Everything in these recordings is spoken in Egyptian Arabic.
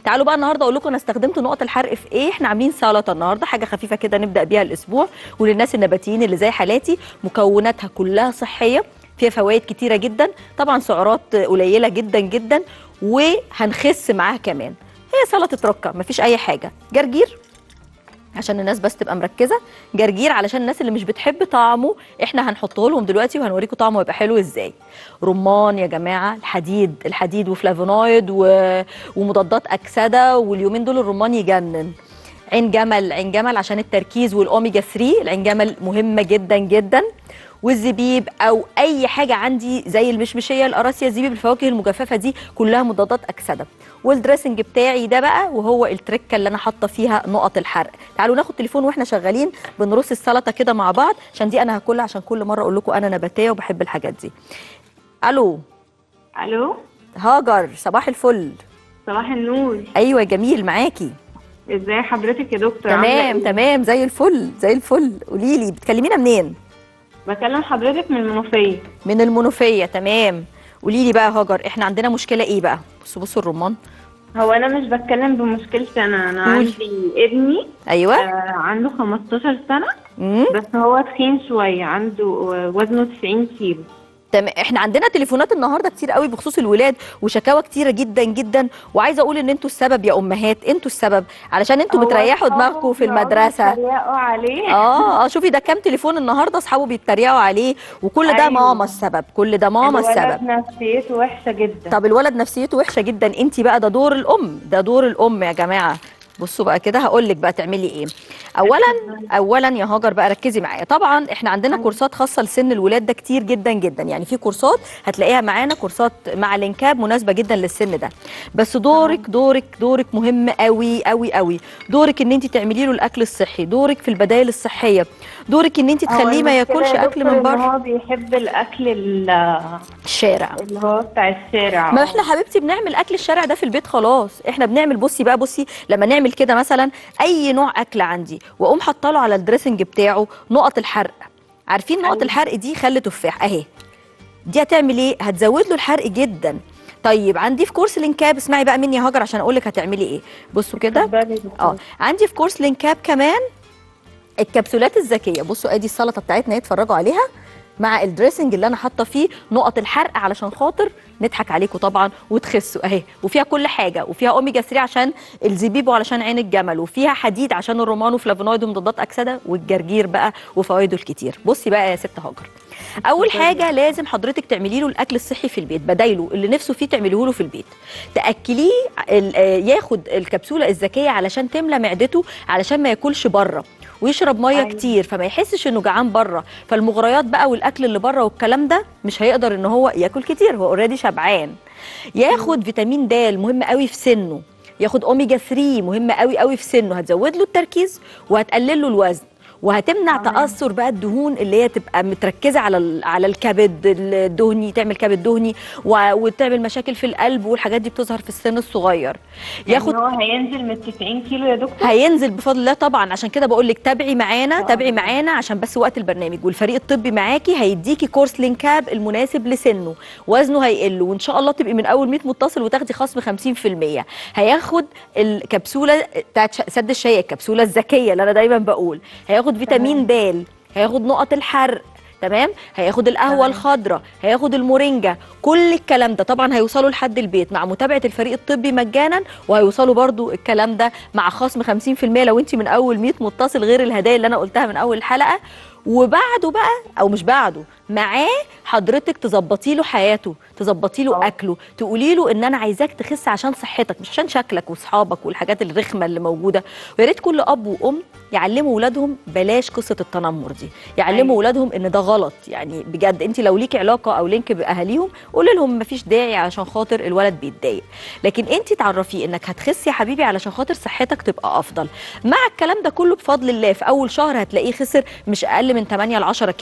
تعالوا بقى النهارده اقول لكم انا استخدمت نقط الحرق في ايه احنا عاملين سلطه النهارده حاجه خفيفه كده نبدا بيها الاسبوع وللناس النباتيين اللي زي حالاتي مكوناتها كلها صحيه فيها فوائد كتيره جدا طبعا سعرات قليله جدا جدا وهنخس معاها كمان هي سلطه ركه مفيش اي حاجه جرجير عشان الناس بس تبقى مركزه جرجير علشان الناس اللي مش بتحب طعمه احنا هنحطه لهم دلوقتي وهنوريكم طعمه هيبقى حلو ازاي رمان يا جماعه الحديد الحديد وفلافونويد و... ومضادات اكسده واليومين دول الرمان يجنن عين جمل عين جمل عشان التركيز والاوميجا 3 العين جمل مهمه جدا جدا والزبيب او اي حاجه عندي زي المشمشيه القراصيه الزبيب الفواكه المجففه دي كلها مضادات اكسده والدريسنج بتاعي ده بقى وهو التركه اللي انا حاطه فيها نقط الحرق تعالوا ناخد تليفون واحنا شغالين بنرص السلطه كده مع بعض عشان دي انا هاكلها عشان كل مره اقول لكم انا نباتيه وبحب الحاجات دي الو الو هاجر صباح الفل صباح النور ايوه جميل معاكي ازاي حضرتك يا دكتور عاملة تمام إيه؟ تمام زي الفل زي الفل قولي لي بتكلمينا منين بكلم حضرتك من المنوفيه من المنوفيه تمام قولي لي بقى يا هاجر احنا عندنا مشكله ايه بقى بصوا بصوا الرمان هو انا مش بتكلم بمشكلتي انا انا قولي. عندي ابني ايوه آه عنده 15 سنه امم بس هو تخين شويه عنده آه، وزنه 90 كيلو تمام احنا عندنا تليفونات النهارده كتير قوي بخصوص الولاد وشكاوى كتيره جدا جدا وعايزه اقول ان انتوا السبب يا امهات انتوا السبب علشان انتوا هو بتريحوا أصحابه دماغكم في بيقعدوا المدرسه يتريقوا عليه اه اه شوفي ده كام تليفون النهارده اصحابه بيتريقوا عليه وكل ده أيوة. ماما السبب كل ده ماما الولد السبب نفسيته وحشه جدا طب الولد نفسيته وحشه جدا انت بقى ده دور الام ده دور الام يا جماعه بصوا بقى كده هقول لك بقى تعملي ايه اولا اولا يا هاجر بقى ركزي معايا طبعا احنا عندنا كورسات خاصه لسن الولاد ده كتير جدا جدا يعني في كورسات هتلاقيها معانا كورسات مع لينكاب مناسبه جدا للسن ده بس دورك دورك دورك مهم قوي قوي قوي دورك ان انت تعملي له الاكل الصحي دورك في البدائل الصحيه دورك ان انت هو تخليه ما المشكلة ياكلش يا اكل دكتور من إن بره هو بيحب الاكل ال- الشارع اللي هو بتاع الشارع ما احنا حبيبتي بنعمل اكل الشارع ده في البيت خلاص احنا بنعمل بصي بقى بصي لما نعمل كده مثلا اي نوع اكل عندي واقوم حاطه له على الدريسنج بتاعه نقط الحرق عارفين نقط أيوة. الحرق دي خل تفاح اهي دي هتعمل ايه هتزود له الحرق جدا طيب عندي في كورس لينكاب اسمعي بقى مني يا هاجر عشان اقول لك هتعملي ايه بصوا كده اتفضلي يا دكتور. اه عندي في كورس لينكاب كمان الكبسولات الذكيه بصوا ادي السلطه بتاعتنا اهي اتفرجوا عليها مع الدريسنج اللي انا حاطه فيه نقط الحرق علشان خاطر نضحك عليكم طبعا وتخسوا اهي وفيها كل حاجه وفيها اوميجا 3 عشان الزبيب وعلشان عين الجمل وفيها حديد عشان الرومان وفلافونويد ومضادات اكسده والجرجير بقى وفوائده الكتير بصي بقى يا ست هاجر اول حاجه لازم حضرتك تعملي له الاكل الصحي في البيت بدايله اللي نفسه فيه تعمليه له في البيت تاكليه ال- آه، ياخد الكبسوله الذكيه علشان تملى معدته علشان ما ياكلش بره ويشرب ميه أيوة. كتير فما يحسش انه جعان بره فالمغريات بقى والاكل اللي بره والكلام ده مش هيقدر ان هو ياكل كتير هو اوريدي شبعان ياخد فيتامين د مهم قوي في سنه ياخد اوميجا 3 مهم قوي قوي في سنه هتزود له التركيز وهتقلل له الوزن وهتمنع تمام. تاثر بقى الدهون اللي هي تبقى متركزه على ال- على الكبد الدهني تعمل كبد دهني و- وتعمل مشاكل في القلب والحاجات دي بتظهر في السن الصغير ياخد هو هينزل من 90 كيلو يا دكتور هينزل بفضل الله طبعا عشان كده بقول لك تابعي معانا آه. تابعي معانا عشان بس وقت البرنامج والفريق الطبي معاكي هيديكي كورس لينكاب المناسب لسنه وزنه هيقل وان شاء الله تبقي من اول 100 متصل وتاخدي خصم 50% هياخد الكبسوله بتاعت ش- سد الشهيه الكبسوله الذكيه اللي انا دايما بقول هياخد فيتامين د هياخد نقط الحرق تمام هياخد القهوه تمام. الخضراء هياخد المورينجا كل الكلام ده طبعا هيوصلوا لحد البيت مع متابعه الفريق الطبي مجانا وهيوصلوا برضو الكلام ده مع خصم 50% لو انت من اول 100 متصل غير الهدايا اللي انا قلتها من اول الحلقه وبعده بقى او مش بعده معاه حضرتك تظبطي له حياته تظبطي له آه. اكله تقولي له ان انا عايزاك تخس عشان صحتك مش عشان شكلك واصحابك والحاجات الرخمه اللي موجوده ويا ريت كل اب وام يعلموا اولادهم بلاش قصه التنمر دي يعلموا أيوة. اولادهم ان ده غلط يعني بجد انت لو ليكي علاقه او لينك باهاليهم قولي لهم مفيش داعي علشان خاطر الولد بيتضايق لكن انت تعرفيه انك هتخسي يا حبيبي علشان خاطر صحتك تبقى افضل مع الكلام ده كله بفضل الله في اول شهر هتلاقيه خسر مش اقل من 8 ل 10 كيلو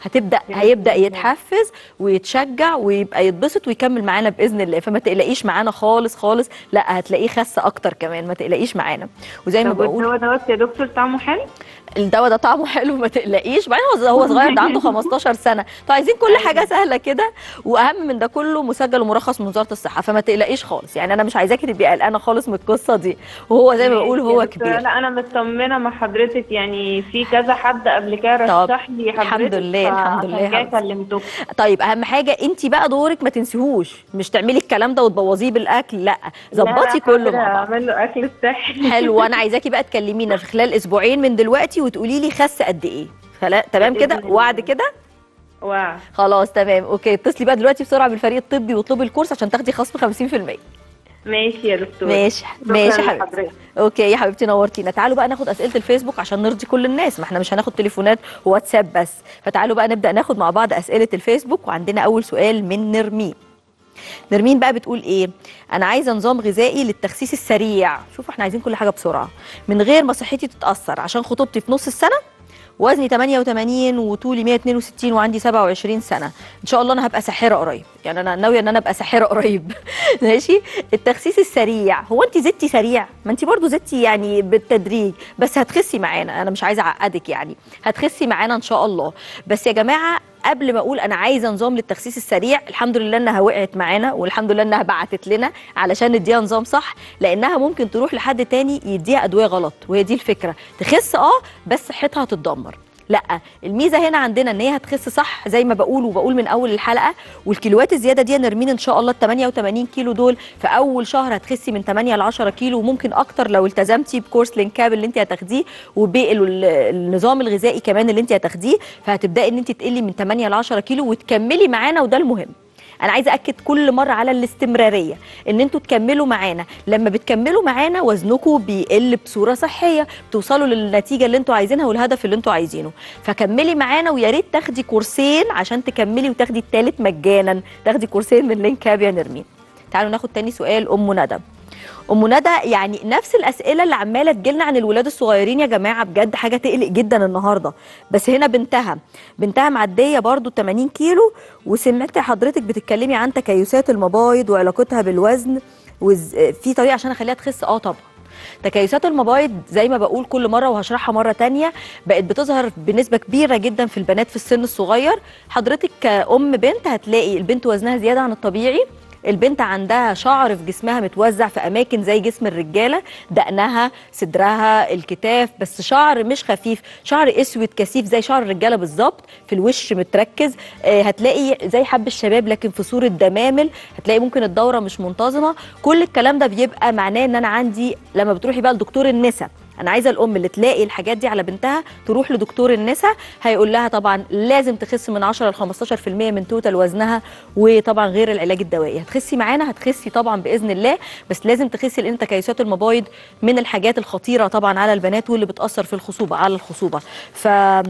هتبدا هيبدا يتحفز ويتشجع ويبقى يتبسط ويكمل معانا باذن الله فما تقلقيش معانا خالص خالص لا هتلاقيه خس اكتر كمان ما تقلقيش معانا وزي ما طب بقول والدواء دوت يا دكتور طعمه حلو؟ الدواء ده طعمه حلو ما تقلقيش بعدين هو هو صغير ده عنده 15 سنه انتوا عايزين كل حاجه سهله كده واهم من ده كله مسجل ومرخص من وزاره الصحه فما تقلقيش خالص يعني انا مش عايزاكي تبقي قلقانه خالص من القصه دي وهو زي ما بقول ماشي يا هو دكتورة. كبير لا انا مطمنه مع حضرتك يعني في كذا حد قبل كده طب، رشح لي حضرتك الحمد لله، الحمد لله يا فعشان كده حبيبتي. كلمتكم طيب اهم حاجه انت بقى دورك ما تنسيهوش مش تعملي الكلام ده وتبوظيه بالاكل لا ظبطي كله مع بعض اعمل له اكل صحي حلو وانا عايزاكي بقى تكلمينا في خلال اسبوعين من دلوقتي وتقولي لي خس قد ايه خلا تمام كده بإذن الله. وعد كده واو خلاص تمام اوكي اتصلي بقى دلوقتي بسرعه بالفريق الطبي واطلبي الكورس عشان تاخدي خصم 50% ماشي يا دكتور ماشي شكراً ماشي يا حبيبتي لحضرتك. اوكي يا حبيبتي نورتينا تعالوا بقى ناخد اسئله الفيسبوك عشان نرضي كل الناس ما احنا مش هناخد تليفونات واتساب بس فتعالوا بقى نبدا ناخد مع بعض اسئله الفيسبوك وعندنا اول سؤال من نرمين نرمين بقى بتقول ايه انا عايزه نظام غذائي للتخسيس السريع شوف احنا عايزين كل حاجه بسرعه من غير ما صحتي تتاثر عشان خطوبتي في نص السنه وزني 88 وطولي 162 وعندي 27 سنه ان شاء الله انا هبقى ساحره قريب يعني انا ناويه ان انا ابقى ساحره قريب ماشي التخسيس السريع هو انت زدتي سريع ما انت برضو زدتي يعني بالتدريج بس هتخسي معانا انا مش عايزه اعقدك يعني هتخسي معانا ان شاء الله بس يا جماعه قبل ما اقول انا عايزه نظام للتخسيس السريع الحمد لله انها وقعت معانا والحمد لله انها بعتت لنا علشان نديها نظام صح لانها ممكن تروح لحد تاني يديها ادويه غلط وهي دي الفكره تخس اه بس صحتها هتتدمر لا الميزه هنا عندنا ان هي هتخس صح زي ما بقول وبقول من اول الحلقه والكيلوات الزياده دي يا نرمين ان شاء الله ال 88 كيلو دول في اول شهر هتخسي من 8 ل 10 كيلو وممكن اكتر لو التزمتي بكورس لينكاب اللي انت هتاخديه وبالنظام الغذائي كمان اللي انت هتاخديه فهتبداي ان انت تقلي من 8 ل 10 كيلو وتكملي معانا وده المهم انا عايزه اكد كل مره على الاستمراريه ان انتوا تكملوا معانا لما بتكملوا معانا وزنكم بيقل بصوره صحيه بتوصلوا للنتيجه اللي انتوا عايزينها والهدف اللي انتوا عايزينه فكملي معانا ويا ريت تاخدي كورسين عشان تكملي وتاخدي التالت مجانا تاخدي كورسين من لينك هاب يا نرمين تعالوا ناخد تاني سؤال ام ندى ام ندى يعني نفس الاسئله اللي عماله تجيلنا عن الولاد الصغيرين يا جماعه بجد حاجه تقلق جدا النهارده بس هنا بنتها بنتها معديه برضو 80 كيلو وسمعت حضرتك بتتكلمي عن تكيسات المبايض وعلاقتها بالوزن وفي طريقه عشان اخليها تخس اه طبعا تكيسات المبايض زي ما بقول كل مره وهشرحها مره تانية بقت بتظهر بنسبه كبيره جدا في البنات في السن الصغير حضرتك كأم بنت هتلاقي البنت وزنها زياده عن الطبيعي البنت عندها شعر في جسمها متوزع في اماكن زي جسم الرجاله دقنها صدرها الكتاف بس شعر مش خفيف شعر اسود كثيف زي شعر الرجاله بالظبط في الوش متركز آه، هتلاقي زي حب الشباب لكن في صوره دمامل هتلاقي ممكن الدوره مش منتظمه كل الكلام ده بيبقى معناه ان انا عندي لما بتروحي بقى لدكتور النساء انا عايزه الام اللي تلاقي الحاجات دي على بنتها تروح لدكتور النساء هيقول لها طبعا لازم تخس من 10 ل 15% من توتال وزنها وطبعا غير العلاج الدوائي هتخسي معانا هتخسي طبعا باذن الله بس لازم تخسي لان تكيسات المبايض من الحاجات الخطيره طبعا على البنات واللي بتاثر في الخصوبه على الخصوبه ف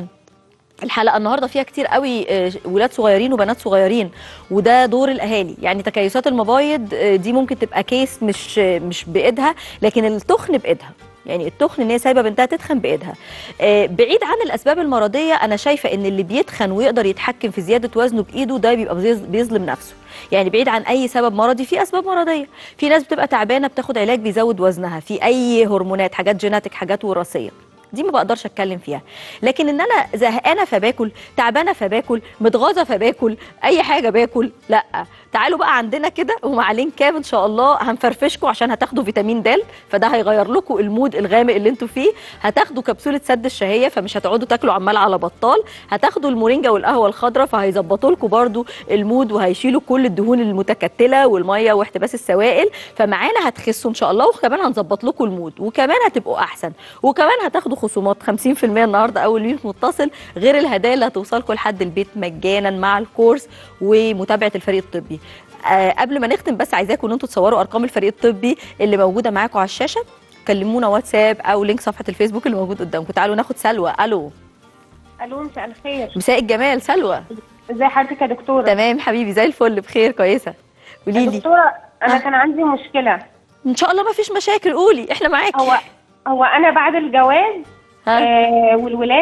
الحلقه النهارده فيها كتير قوي آه، ولاد صغيرين وبنات صغيرين وده دور الاهالي يعني تكيسات المبايض آه، دي ممكن تبقى كيس مش آه، مش بايدها لكن التخن بايدها يعني التخن ان هي سايبه بنتها تتخن بايدها آه، بعيد عن الاسباب المرضيه انا شايفه ان اللي بيتخن ويقدر يتحكم في زياده وزنه بايده ده بيبقى بيظ- بيظلم نفسه يعني بعيد عن اي سبب مرضي في اسباب مرضيه في ناس بتبقى تعبانه بتاخد علاج بيزود وزنها في اي هرمونات حاجات جيناتيك حاجات وراثيه دي ما بقدرش اتكلم فيها لكن ان انا زهقانه فباكل تعبانه فباكل متغاظه فباكل اي حاجه باكل لا تعالوا بقى عندنا كده ومع لينك كام ان شاء الله هنفرفشكم عشان هتاخدوا فيتامين د فده هيغير لكم المود الغامق اللي انتوا فيه هتاخدوا كبسوله سد الشهيه فمش هتقعدوا تاكلوا عمال على بطال هتاخدوا المورينجا والقهوه الخضراء فهيظبطوا لكم برده المود وهيشيلوا كل الدهون المتكتله والميه واحتباس السوائل فمعانا هتخسوا ان شاء الله وكمان هنظبط لكم المود وكمان هتبقوا احسن وكمان هتاخدوا خصومات 50% النهارده اول يوم متصل غير الهدايا اللي هتوصلكم لحد البيت مجانا مع الكورس ومتابعه الفريق الطبي آه قبل ما نختم بس عايزاكم ان انتوا تصوروا ارقام الفريق الطبي اللي موجوده معاكم على الشاشه كلمونا واتساب او لينك صفحه الفيسبوك اللي موجود قدامكم تعالوا ناخد سلوى الو الو مساء الخير مساء الجمال سلوى ازي حضرتك يا دكتوره تمام حبيبي زي الفل بخير كويسه قولي يا لي دكتوره انا آه. كان عندي مشكله ان شاء الله ما فيش مشاكل قولي احنا معاكي هو هو انا بعد الجواز ها آه والولاده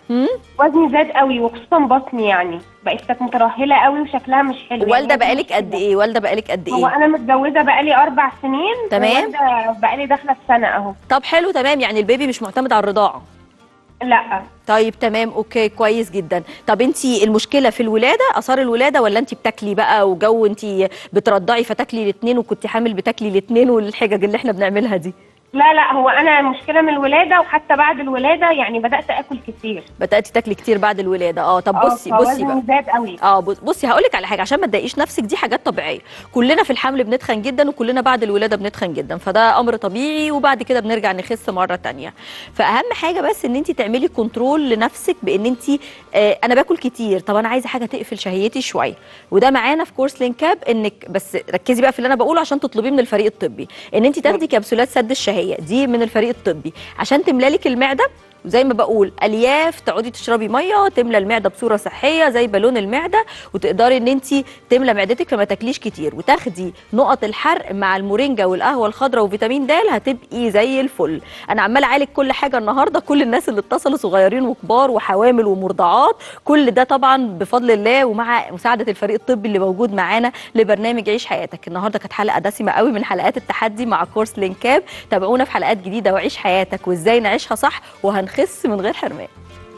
هم؟ وزني زاد قوي وخصوصا بطني يعني بقيت كانت مترهله قوي وشكلها مش حلو والده يعني بقالك قد ايه والده بقالك قد هو ايه انا متجوزه بقالي اربع سنين تمام. ووالدة بقالي داخله في سنه اهو طب حلو تمام يعني البيبي مش معتمد على الرضاعه لا طيب تمام اوكي كويس جدا طب انت المشكله في الولاده اثار الولاده ولا انت بتاكلي بقى وجو انت بترضعي فتاكلي الاثنين وكنت حامل بتاكلي الاثنين والحجج اللي احنا بنعملها دي لا لا هو انا المشكله من الولاده وحتى بعد الولاده يعني بدات اكل كتير بداتي تاكلي كتير بعد الولاده اه طب اه بصي بصي فوزني بقى زاد قوي اه بص- بصي هقول لك على حاجه عشان ما تضايقيش نفسك دي حاجات طبيعيه كلنا في الحمل بنتخن جدا وكلنا بعد الولاده بنتخن جدا فده امر طبيعي وبعد كده بنرجع نخس مره تانية فاهم حاجه بس ان انت تعملي كنترول لنفسك بان انت آه انا باكل كتير طب انا عايزه حاجه تقفل شهيتي شويه وده معانا في كورس لينكاب انك بس ركزي بقى في اللي انا بقوله عشان تطلبيه من الفريق الطبي ان انت تاخدي كبسولات سد الشهيه دي من الفريق الطبي عشان تملى لك المعده وزي ما بقول الياف تقعدي تشربي ميه تملى المعده بصوره صحيه زي بالون المعده وتقدري ان انت تملى معدتك فما تاكليش كتير وتاخدي نقط الحرق مع المورينجا والقهوه الخضراء وفيتامين د هتبقي زي الفل انا عماله اعالج كل حاجه النهارده كل الناس اللي اتصلوا صغيرين وكبار وحوامل ومرضعات كل ده طبعا بفضل الله ومع مساعده الفريق الطبي اللي موجود معانا لبرنامج عيش حياتك النهارده كانت حلقه دسمه قوي من حلقات التحدي مع كورس لينكاب تابعونا في حلقات جديده وعيش حياتك وازاي نعيشها صح وهنخس من غير حرمان